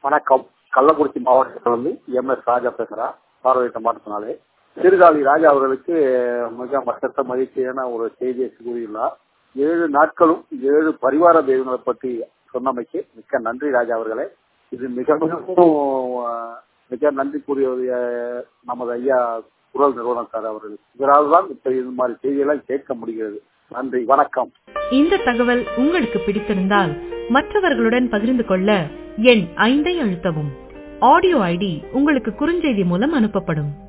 வணக்கம் கள்ளக்குறிச்சி மாவட்டத்திலிருந்து M S ராஜா பேசுறேன் பார்வையிட்ட மாற்றத்தினாலே சீர்காழி ராஜா அவர்களுக்கு மிக மற்ற மகிழ்ச்சியான ஒரு செய்தியை கூறியுள்ளார் ஏழு நாட்களும் ஏழு பரிவார தெய்வங்களை பற்றி சொன்னமைக்கு மிக்க நன்றி ராஜா அவர்களே இது மிக மிகவும் அஹ், மிக நன்றி கூறியது அஹ், நமது ஐயா குரல் நிறுவனம் சார் அவர்கள் இதனால் தான் இப்ப இது மாதிரி செய்தியெல்லாம் கேட்க முடிகிறது நன்றி வணக்கம் இந்த தகவல் உங்களுக்கு பிடித்திருந்தால் மற்றவர்களுடன் பகிர்ந்து கொள்ள எண் ஐந்தை அழுத்தவும் ஆடியோ ஐடி உங்களுக்கு குறுஞ்செய்தி மூலம் அனுப்பப்படும்